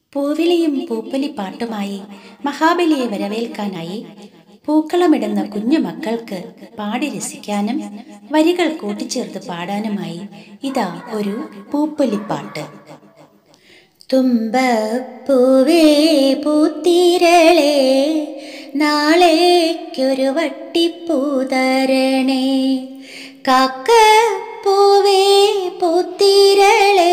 പൂവിളിയും പൂപ്പലിപ്പാട്ടുമായി മഹാബലിയെ വരവേൽക്കാനായി പൂക്കളമിടുന്ന കുഞ്ഞു മക്കൾക്ക് പാടി രസിക്കാനും വരികൾ കൂട്ടിച്ചേർത്ത് പാടാനുമായി ഇതാ ഒരു പൂപ്പൊലിപ്പാട്ട് തുമ്പപ്പൂവേ പൂത്തിരളേ നാളേക്കൊരു വട്ടിപ്പൂതരണേ കാക്കപ്പൂവേ പൂത്തിരളേ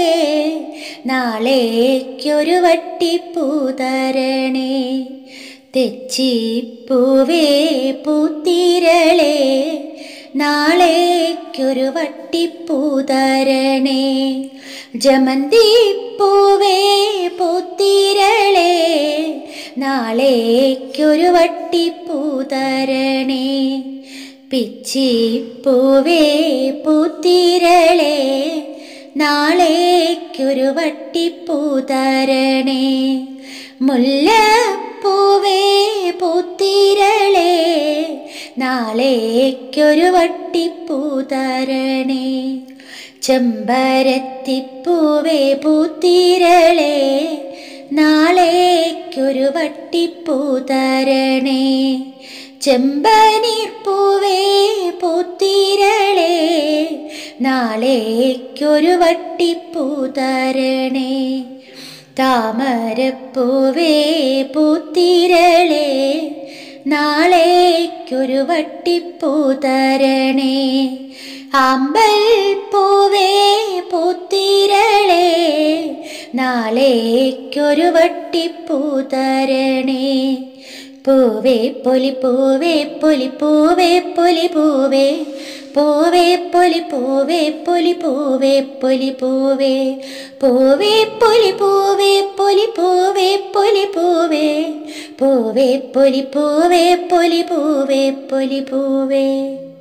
നാളേക്കൊരു വട്ടിപ്പൂതരണേ തെച്ചിപ്പൂവേ പൂത്തിരളേ നാളേക്കൊരു വട്ടിപ്പൂതരണേ ജമന്തി പൂവേ പൂത്തിരളേ നാളേക്കൊരു വട്ടിപ്പൂതരണേ പിച്ചിപ്പൂവേ പൂത്തിരളേ നാളേക്കൊരു വട്ടിപ്പൂതരണേ മുല്ലപ്പൂവേ പൂത്തിരളേ നാളേക്കൊരു വട്ടിപ്പൂതരണേ ചെമ്പരത്തിപ്പൂവേ പൂത്തിരളേ നാളേക്കൊരു വട്ടിപ്പൂതരണേ ചെമ്പനീർപ്പൂവേ പൂത്തിരളേ നാളേക്കൊരു വട്ടിപ്പൂതരണേ താമരപ്പൂവേ പൂത്തിരളേ നാളേക്കൊരു വട്ടിപ്പൂതരണേ അമ്പൽ പൂവേ പൂത്തിരളേ നാളേക്കൊരു വട്ടിപ്പൂതരണേ പൂവേ പൊലി പൂവേ പൊലി പൂവേ പൊലി പൂവേ പൂവേ പൊലി പൂവേ പൊലി പൂവേ പൊലി പൂവേ പൂവേ പൊലി പൂവേ പൊലി പൂവേ പൊലി പൂവേ പൂവേ പൊലി പൂവേ പൊലി പൂവേ പൊലി പൂവേ